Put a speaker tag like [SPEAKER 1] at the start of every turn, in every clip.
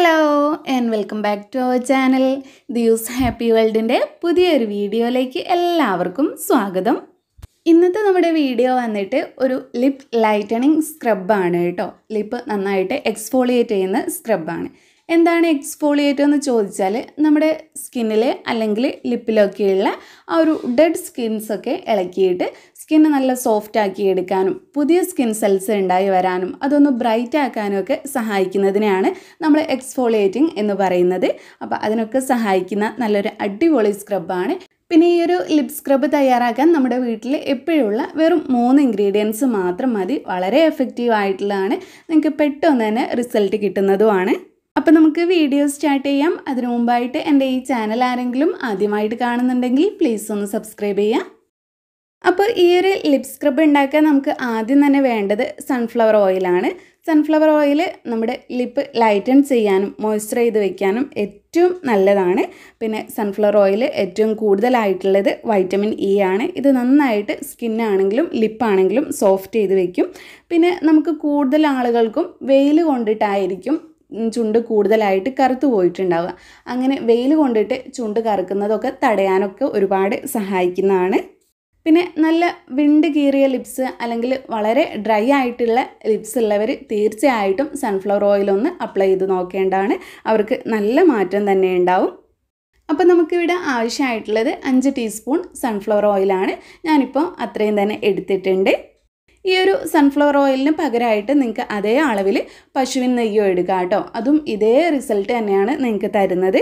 [SPEAKER 1] hello and welcome back to our channel ദിയൂസ് happy വേൾഡിൻ്റെ പുതിയൊരു വീഡിയോയിലേക്ക് എല്ലാവർക്കും സ്വാഗതം ഇന്നത്തെ നമ്മുടെ വീഡിയോ വന്നിട്ട് ഒരു ലിപ് ലൈറ്റനിങ് സ്ക്രബാണ് കേട്ടോ ലിപ്പ് നന്നായിട്ട് എക്സ്ഫോളിയേറ്റ് ചെയ്യുന്ന സ്ക്രബാണ് എന്താണ് എക്സ്ഫോളിയേറ്റ് എന്ന് ചോദിച്ചാൽ നമ്മുടെ സ്കിന്നിൽ അല്ലെങ്കിൽ ലിപ്പിലൊക്കെയുള്ള ആ ഒരു ഡെഡ് സ്കിൻസൊക്കെ ഇളക്കിയിട്ട് സ്കിന്ന് നല്ല സോഫ്റ്റ് ആക്കി എടുക്കാനും പുതിയ സ്കിൻ സെൽസ് ഉണ്ടായി വരാനും അതൊന്ന് ബ്രൈറ്റ് ആക്കാനും ഒക്കെ സഹായിക്കുന്നതിനെയാണ് നമ്മൾ എക്സ്ഫോളിയേറ്റിംഗ് എന്ന് പറയുന്നത് അപ്പോൾ അതിനൊക്കെ സഹായിക്കുന്ന നല്ലൊരു അടിപൊളി സ്ക്രബാണ് പിന്നെ ഈ ഒരു ലിപ് സ്ക്രബ് തയ്യാറാക്കാൻ നമ്മുടെ വീട്ടിൽ എപ്പോഴുള്ള വെറും മൂന്ന് ഇൻഗ്രീഡിയൻസ് മാത്രം മതി വളരെ എഫക്റ്റീവ് ആയിട്ടുള്ളതാണ് നിങ്ങൾക്ക് പെട്ടെന്ന് തന്നെ റിസൾട്ട് കിട്ടുന്നതുമാണ് അപ്പോൾ നമുക്ക് വീഡിയോ സ്റ്റാർട്ട് ചെയ്യാം അതിനു മുമ്പായിട്ട് എൻ്റെ ഈ ചാനൽ ആരെങ്കിലും ആദ്യമായിട്ട് കാണുന്നുണ്ടെങ്കിൽ പ്ലീസ് ഒന്ന് സബ്സ്ക്രൈബ് ചെയ്യാം അപ്പോൾ ഈ ഒരു ലിപ് സ്ക്രബ് ഉണ്ടാക്കാൻ നമുക്ക് ആദ്യം തന്നെ വേണ്ടത് സൺഫ്ലവർ ഓയിലാണ് സൺഫ്ലവർ ഓയിൽ നമ്മുടെ ലിപ്പ് ലൈറ്റൺ ചെയ്യാനും മോയ്സ്ചർ ചെയ്ത് വെക്കാനും ഏറ്റവും നല്ലതാണ് പിന്നെ സൺഫ്ലവർ ഓയിൽ ഏറ്റവും കൂടുതലായിട്ടുള്ളത് വൈറ്റമിൻ ഇ ആണ് ഇത് നന്നായിട്ട് സ്കിന്നാണെങ്കിലും ലിപ്പാണെങ്കിലും സോഫ്റ്റ് ചെയ്ത് വെക്കും പിന്നെ നമുക്ക് കൂടുതൽ ആളുകൾക്കും വെയിൽ കൊണ്ടിട്ടായിരിക്കും ചുണ്ട് കൂടുതലായിട്ട് കറുത്തു പോയിട്ടുണ്ടാവുക അങ്ങനെ വെയിൽ കൊണ്ടിട്ട് ചുണ്ട് കറുക്കുന്നതൊക്കെ തടയാനൊക്കെ ഒരുപാട് സഹായിക്കുന്നതാണ് പിന്നെ നല്ല വിണ്ട് കീറിയ ലിപ്സ് അല്ലെങ്കിൽ വളരെ ഡ്രൈ ആയിട്ടുള്ള ലിപ്സ് ഉള്ളവർ തീർച്ചയായിട്ടും സൺഫ്ലവർ ഓയിലൊന്ന് അപ്ലൈ ചെയ്ത് നോക്കേണ്ടതാണ് അവർക്ക് നല്ല മാറ്റം തന്നെ ഉണ്ടാവും അപ്പോൾ നമുക്കിവിടെ ആവശ്യമായിട്ടുള്ളത് അഞ്ച് ടീസ്പൂൺ സൺഫ്ലവർ ഓയിലാണ് ഞാനിപ്പോൾ അത്രയും തന്നെ എടുത്തിട്ടുണ്ട് ഈ ഒരു സൺഫ്ലവർ ഓയിലിന് പകരമായിട്ട് നിങ്ങൾക്ക് അതേ അളവിൽ പശുവിൻ നെയ്യോ എടുക്കാം കേട്ടോ അതും ഇതേ റിസൾട്ട് തന്നെയാണ് നിങ്ങൾക്ക് തരുന്നത്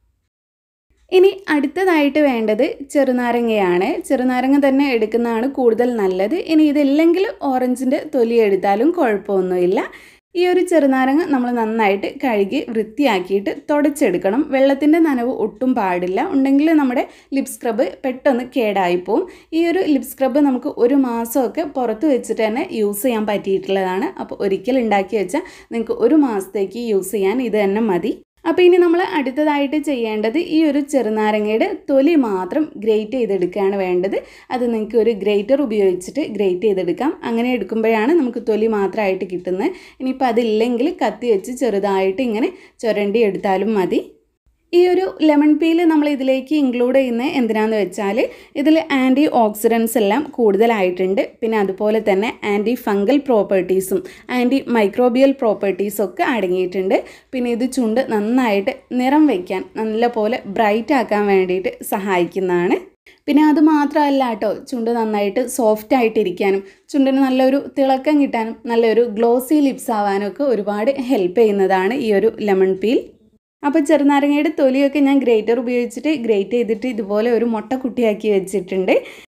[SPEAKER 1] ഇനി അടുത്തതായിട്ട് വേണ്ടത് ചെറുനാരങ്ങയാണ് ചെറുനാരങ്ങ തന്നെ എടുക്കുന്നതാണ് കൂടുതൽ നല്ലത് ഇനി ഇതില്ലെങ്കിൽ ഓറഞ്ചിൻ്റെ തൊലി എടുത്താലും കുഴപ്പമൊന്നുമില്ല ഈ ഒരു ചെറുനാരങ്ങ നമ്മൾ നന്നായിട്ട് കഴുകി വൃത്തിയാക്കിയിട്ട് തുടച്ചെടുക്കണം വെള്ളത്തിൻ്റെ നനവ് ഒട്ടും പാടില്ല ഉണ്ടെങ്കിൽ നമ്മുടെ ലിപ് സ്ക്രബ് പെട്ടെന്ന് കേടായിപ്പോവും ഈ ഒരു ലിപ് സ്ക്രബ് നമുക്ക് ഒരു മാസമൊക്കെ പുറത്ത് വെച്ചിട്ട് തന്നെ യൂസ് ചെയ്യാൻ പറ്റിയിട്ടുള്ളതാണ് അപ്പോൾ ഒരിക്കൽ ഉണ്ടാക്കി വെച്ചാൽ നിങ്ങൾക്ക് ഒരു മാസത്തേക്ക് യൂസ് ചെയ്യാൻ ഇത് തന്നെ മതി അപ്പോൾ ഇനി നമ്മൾ അടുത്തതായിട്ട് ചെയ്യേണ്ടത് ഈ ഒരു ചെറുനാരങ്ങയുടെ തൊലി മാത്രം ഗ്രേറ്റ് ചെയ്തെടുക്കുകയാണ് വേണ്ടത് അത് നിങ്ങൾക്ക് ഒരു ഗ്രേറ്റർ ഉപയോഗിച്ചിട്ട് ഗ്രേറ്റ് ചെയ്തെടുക്കാം അങ്ങനെ എടുക്കുമ്പോഴാണ് നമുക്ക് തൊലി മാത്രമായിട്ട് കിട്ടുന്നത് ഇനിയിപ്പോൾ അതില്ലെങ്കിൽ കത്തി വെച്ച് ചെറുതായിട്ട് ഇങ്ങനെ ചുരണ്ടി എടുത്താലും മതി ഈ ഒരു ലെമൺ പീൽ നമ്മൾ ഇതിലേക്ക് ഇൻക്ലൂഡ് ചെയ്യുന്നത് എന്തിനാന്ന് വെച്ചാൽ ഇതിൽ ആൻറ്റി ഓക്സിഡൻസ് എല്ലാം കൂടുതലായിട്ടുണ്ട് പിന്നെ അതുപോലെ തന്നെ ആൻറ്റി ഫംഗൽ പ്രോപ്പർട്ടീസും ആൻറ്റി മൈക്രോബിയൽ പ്രോപ്പർട്ടീസും ഒക്കെ അടങ്ങിയിട്ടുണ്ട് പിന്നെ ഇത് ചുണ്ട് നന്നായിട്ട് നിറം വയ്ക്കാൻ നല്ലപോലെ ബ്രൈറ്റ് ആക്കാൻ വേണ്ടിയിട്ട് സഹായിക്കുന്നതാണ് പിന്നെ അത് മാത്രമല്ല കേട്ടോ ചുണ്ട് നന്നായിട്ട് സോഫ്റ്റ് ആയിട്ടിരിക്കാനും ചുണ്ടിന് നല്ലൊരു തിളക്കം കിട്ടാനും നല്ലൊരു ഗ്ലോസി ലിപ്സ് ആവാനും ഒക്കെ ഒരുപാട് ഹെൽപ്പ് ചെയ്യുന്നതാണ് ഈ ഒരു ലെമൺ പീൽ അപ്പോൾ ചെറുനാരങ്ങയുടെ തൊലിയൊക്കെ ഞാൻ ഗ്രേറ്റർ ഉപയോഗിച്ചിട്ട് ഗ്രേറ്റ് ചെയ്തിട്ട് ഇതുപോലെ ഒരു മുട്ട കുട്ടിയാക്കി വെച്ചിട്ടുണ്ട്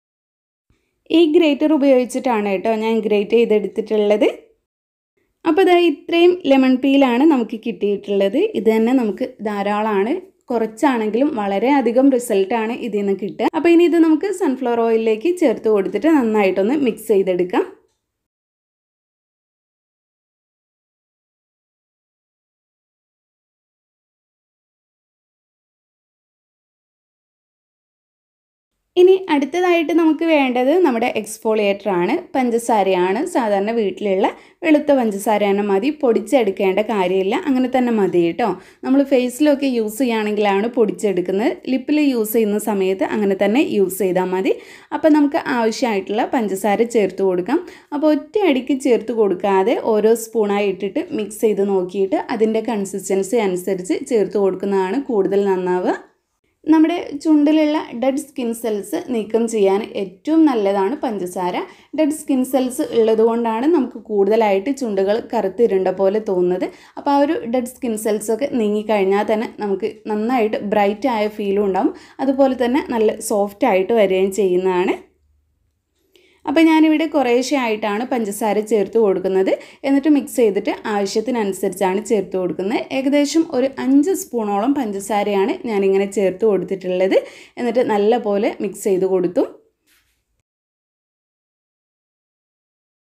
[SPEAKER 1] ഈ ഗ്രേറ്റർ ഉപയോഗിച്ചിട്ടാണ് കേട്ടോ ഞാൻ ഗ്രേറ്റ് ചെയ്തെടുത്തിട്ടുള്ളത് അപ്പോൾ ഇതാ ഇത്രയും ലെമൺ പീലാണ് നമുക്ക് കിട്ടിയിട്ടുള്ളത് ഇത് തന്നെ നമുക്ക് ധാരാളമാണ് കുറച്ചാണെങ്കിലും വളരെയധികം റിസൾട്ടാണ് ഇതിൽ നിന്ന് കിട്ടുക അപ്പോൾ ഇനി ഇത് നമുക്ക് സൺഫ്ലവർ ഓയിലിലേക്ക് ചേർത്ത് കൊടുത്തിട്ട് നന്നായിട്ടൊന്ന് മിക്സ് ചെയ്തെടുക്കാം ഇനി അടുത്തതായിട്ട് നമുക്ക് വേണ്ടത് നമ്മുടെ എക്സ്ഫോളിയേറ്റർ ആണ് പഞ്ചസാരയാണ് സാധാരണ വീട്ടിലുള്ള വെളുത്ത പഞ്ചസാര തന്നെ മതി പൊടിച്ചെടുക്കേണ്ട കാര്യമില്ല അങ്ങനെ തന്നെ മതി കേട്ടോ നമ്മൾ ഫേസിലൊക്കെ യൂസ് ചെയ്യുകയാണെങ്കിലാണ് പൊടിച്ചെടുക്കുന്നത് ലിപ്പിൽ യൂസ് ചെയ്യുന്ന സമയത്ത് അങ്ങനെ തന്നെ യൂസ് ചെയ്താൽ മതി അപ്പോൾ നമുക്ക് ആവശ്യമായിട്ടുള്ള പഞ്ചസാര ചേർത്ത് കൊടുക്കാം അപ്പോൾ ഒറ്റ അടിക്ക് ചേർത്ത് കൊടുക്കാതെ ഓരോ സ്പൂണായി ഇട്ടിട്ട് മിക്സ് ചെയ്ത് നോക്കിയിട്ട് അതിൻ്റെ കൺസിസ്റ്റൻസി അനുസരിച്ച് ചേർത്ത് കൊടുക്കുന്നതാണ് കൂടുതൽ നന്നാവുക നമ്മുടെ ചുണ്ടിലുള്ള ഡെഡ് സ്കിൻ സെൽസ് നീക്കം ചെയ്യാൻ ഏറ്റവും നല്ലതാണ് പഞ്ചസാര ഡെഡ് സ്കിൻ സെൽസ് ഉള്ളതുകൊണ്ടാണ് നമുക്ക് കൂടുതലായിട്ട് ചുണ്ടുകൾ കറുത്തിരുണ്ട പോലെ തോന്നുന്നത് അപ്പോൾ ആ ഒരു ഡെഡ് സ്കിൻ സെൽസ് ഒക്കെ നീങ്ങിക്കഴിഞ്ഞാൽ തന്നെ നമുക്ക് നന്നായിട്ട് ബ്രൈറ്റ് ആയ ഫീലും ഉണ്ടാവും അതുപോലെ തന്നെ നല്ല സോഫ്റ്റ് ആയിട്ട് വരികയും ചെയ്യുന്നതാണ് അപ്പോൾ ഞാനിവിടെ കുറേശ്ശെ ആയിട്ടാണ് പഞ്ചസാര ചേർത്ത് കൊടുക്കുന്നത് എന്നിട്ട് മിക്സ് ചെയ്തിട്ട് ആവശ്യത്തിനനുസരിച്ചാണ് ചേർത്ത് കൊടുക്കുന്നത് ഏകദേശം ഒരു അഞ്ച് സ്പൂണോളം പഞ്ചസാരയാണ് ഞാനിങ്ങനെ ചേർത്ത് കൊടുത്തിട്ടുള്ളത് എന്നിട്ട് നല്ലപോലെ മിക്സ് ചെയ്ത് കൊടുത്തു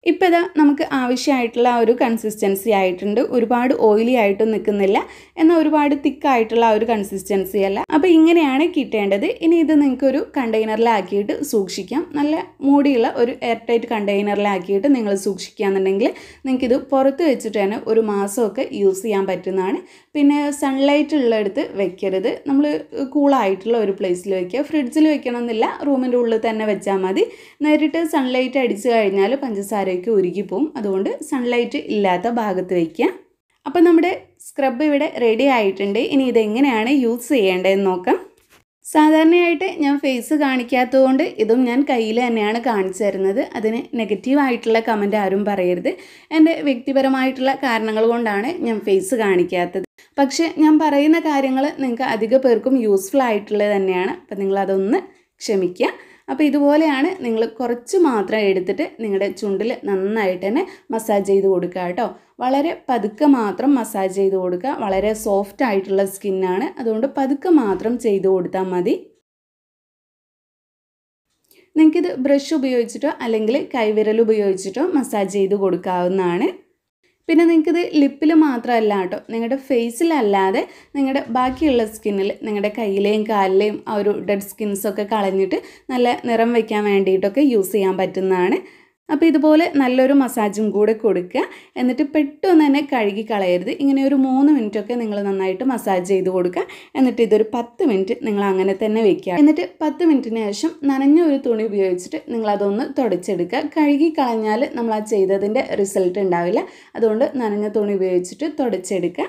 [SPEAKER 1] ഇപ്പോൾ ഇതാ നമുക്ക് ആവശ്യമായിട്ടുള്ള ആ ഒരു കൺസിസ്റ്റൻസി ആയിട്ടുണ്ട് ഒരുപാട് ഓയിലി ആയിട്ടും നിൽക്കുന്നില്ല എന്നാൽ ഒരുപാട് തിക്കായിട്ടുള്ള ആ ഒരു കൺസിസ്റ്റൻസി അല്ല അപ്പോൾ ഇങ്ങനെയാണ് കിട്ടേണ്ടത് ഇനി ഇത് നിങ്ങൾക്കൊരു കണ്ടെയ്നറിലാക്കിയിട്ട് സൂക്ഷിക്കാം നല്ല മൂടിയുള്ള ഒരു എയർ ടൈറ്റ് കണ്ടെയ്നറിലാക്കിയിട്ട് നിങ്ങൾ സൂക്ഷിക്കുകയെന്നുണ്ടെങ്കിൽ നിങ്ങൾക്കിത് പുറത്ത് വെച്ചിട്ട് തന്നെ ഒരു മാസമൊക്കെ യൂസ് ചെയ്യാൻ പറ്റുന്നതാണ് പിന്നെ സൺലൈറ്റ് ഉള്ളിടത്ത് വെക്കരുത് നമ്മൾ കൂളായിട്ടുള്ള ഒരു പ്ലേസിൽ വെക്കുക ഫ്രിഡ്ജിൽ വെക്കണമെന്നില്ല റൂമിൻ്റെ ഉള്ളിൽ തന്നെ വെച്ചാൽ മതി നേരിട്ട് സൺലൈറ്റ് അടിച്ചു കഴിഞ്ഞാൽ പഞ്ചസാരയ്ക്ക് ഉരുകിപ്പോവും അതുകൊണ്ട് സൺലൈറ്റ് ഇല്ലാത്ത ഭാഗത്ത് വയ്ക്കുക അപ്പോൾ നമ്മുടെ സ്ക്രബ് ഇവിടെ റെഡി ആയിട്ടുണ്ട് ഇനി ഇതെങ്ങനെയാണ് യൂസ് ചെയ്യേണ്ടതെന്ന് നോക്കാം സാധാരണയായിട്ട് ഞാൻ ഫേസ് കാണിക്കാത്തതുകൊണ്ട് ഇതും ഞാൻ കയ്യിൽ തന്നെയാണ് കാണിച്ചു തരുന്നത് അതിന് നെഗറ്റീവായിട്ടുള്ള കമൻറ്റ് ആരും പറയരുത് എൻ്റെ വ്യക്തിപരമായിട്ടുള്ള കാരണങ്ങൾ കൊണ്ടാണ് ഞാൻ ഫേസ് കാണിക്കാത്തത് പക്ഷേ ഞാൻ പറയുന്ന കാര്യങ്ങൾ നിങ്ങൾക്ക് അധിക പേർക്കും യൂസ്ഫുൾ ആയിട്ടുള്ളത് തന്നെയാണ് അപ്പം നിങ്ങളതൊന്ന് ക്ഷമിക്കുക അപ്പോൾ ഇതുപോലെയാണ് നിങ്ങൾ കുറച്ച് മാത്രം എടുത്തിട്ട് നിങ്ങളുടെ ചുണ്ടിൽ നന്നായിട്ട് തന്നെ മസാജ് ചെയ്ത് കൊടുക്കുക കേട്ടോ വളരെ പതുക്കെ മാത്രം മസാജ് ചെയ്ത് കൊടുക്കുക വളരെ സോഫ്റ്റ് ആയിട്ടുള്ള സ്കിന്നാണ് അതുകൊണ്ട് പതുക്കെ മാത്രം ചെയ്ത് കൊടുത്താൽ മതി നിങ്ങൾക്കിത് ബ്രഷ് ഉപയോഗിച്ചിട്ടോ അല്ലെങ്കിൽ കൈവിരൽ ഉപയോഗിച്ചിട്ടോ മസാജ് ചെയ്ത് കൊടുക്കാവുന്നതാണ് പിന്നെ നിങ്ങൾക്കിത് ലിപ്പിൽ മാത്രമല്ല കേട്ടോ നിങ്ങളുടെ ഫേസിലല്ലാതെ നിങ്ങളുടെ ബാക്കിയുള്ള സ്കിന്നിൽ നിങ്ങളുടെ കയ്യിലെയും കാലിലെയും ആ ഒരു ഡെഡ് സ്കിൻസൊക്കെ കളഞ്ഞിട്ട് നല്ല നിറം വയ്ക്കാൻ വേണ്ടിയിട്ടൊക്കെ യൂസ് ചെയ്യാൻ പറ്റുന്നതാണ് അപ്പോൾ ഇതുപോലെ നല്ലൊരു മസാജും കൂടെ കൊടുക്കുക എന്നിട്ട് പെട്ടെന്ന് തന്നെ കഴുകി കളയരുത് ഇങ്ങനെ ഒരു മൂന്ന് മിനിറ്റൊക്കെ നിങ്ങൾ നന്നായിട്ട് മസാജ് ചെയ്ത് കൊടുക്കുക എന്നിട്ട് ഇതൊരു പത്ത് മിനിറ്റ് നിങ്ങൾ അങ്ങനെ തന്നെ വെക്കുക എന്നിട്ട് പത്ത് മിനിറ്റിന് ശേഷം നനഞ്ഞ ഒരു തുണി ഉപയോഗിച്ചിട്ട് നിങ്ങൾ അതൊന്ന് തുടച്ചെടുക്കുക കഴുകി കളഞ്ഞാൽ നമ്മൾ ആ ചെയ്തതിൻ്റെ റിസൾട്ട് ഉണ്ടാവില്ല അതുകൊണ്ട് നനഞ്ഞ തുണി ഉപയോഗിച്ചിട്ട് തുടച്ചെടുക്കുക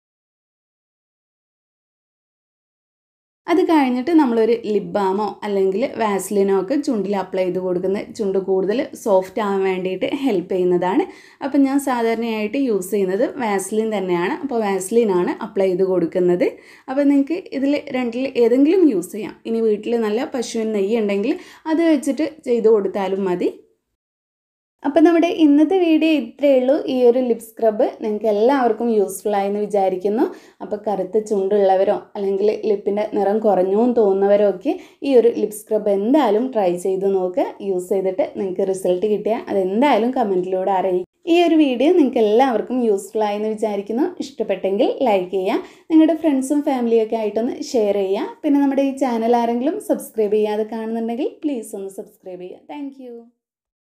[SPEAKER 1] അത് കഴിഞ്ഞിട്ട് നമ്മളൊരു ലിപ് ബാമോ അല്ലെങ്കിൽ വാസ്ലിനോ ഒക്കെ ചുണ്ടിൽ അപ്ലൈ ചെയ്ത് കൊടുക്കുന്ന ചുണ്ട് കൂടുതൽ സോഫ്റ്റ് ആവാൻ വേണ്ടിയിട്ട് ഹെൽപ്പ് ചെയ്യുന്നതാണ് അപ്പം ഞാൻ സാധാരണയായിട്ട് യൂസ് ചെയ്യുന്നത് വാസ്ലിൻ തന്നെയാണ് അപ്പോൾ വാസ്ലിനാണ് അപ്ലൈ ചെയ്ത് കൊടുക്കുന്നത് അപ്പോൾ നിങ്ങൾക്ക് ഇതിൽ രണ്ടിൽ ഏതെങ്കിലും യൂസ് ചെയ്യാം ഇനി വീട്ടിൽ നല്ല പശുവിൻ നെയ്യ് ഉണ്ടെങ്കിൽ അത് വെച്ചിട്ട് ചെയ്ത് കൊടുത്താലും മതി അപ്പം നമ്മുടെ ഇന്നത്തെ വീഡിയോ ഇത്രയേ ഉള്ളൂ ഈ ഒരു ലിപ് സ്ക്രബ് നിങ്ങൾക്ക് എല്ലാവർക്കും യൂസ്ഫുൾ ആയെന്ന് വിചാരിക്കുന്നു അപ്പോൾ കറുത്ത ചുണ്ടുള്ളവരോ അല്ലെങ്കിൽ ലിപ്പിൻ്റെ നിറം കുറഞ്ഞു എന്ന് തോന്നുന്നവരോ ഒക്കെ ഈ ഒരു ലിപ് സ്ക്രബ് എന്തായാലും ട്രൈ ചെയ്ത് നോക്കുക യൂസ് ചെയ്തിട്ട് നിങ്ങൾക്ക് റിസൾട്ട് കിട്ടിയാൽ അതെന്തായാലും കമൻറ്റിലൂടെ അറിയിക്കും ഈ ഒരു വീഡിയോ നിങ്ങൾക്ക് എല്ലാവർക്കും യൂസ്ഫുൾ ആയെന്ന് വിചാരിക്കുന്നു ഇഷ്ടപ്പെട്ടെങ്കിൽ ലൈക്ക് ചെയ്യുക നിങ്ങളുടെ ഫ്രണ്ട്സും ഫാമിലിയൊക്കെ ആയിട്ടൊന്ന് ഷെയർ ചെയ്യുക പിന്നെ നമ്മുടെ ഈ ചാനൽ ആരെങ്കിലും സബ്സ്ക്രൈബ് ചെയ്യാതെ കാണുന്നുണ്ടെങ്കിൽ പ്ലീസ് ഒന്ന് സബ്സ്ക്രൈബ് ചെയ്യുക താങ്ക്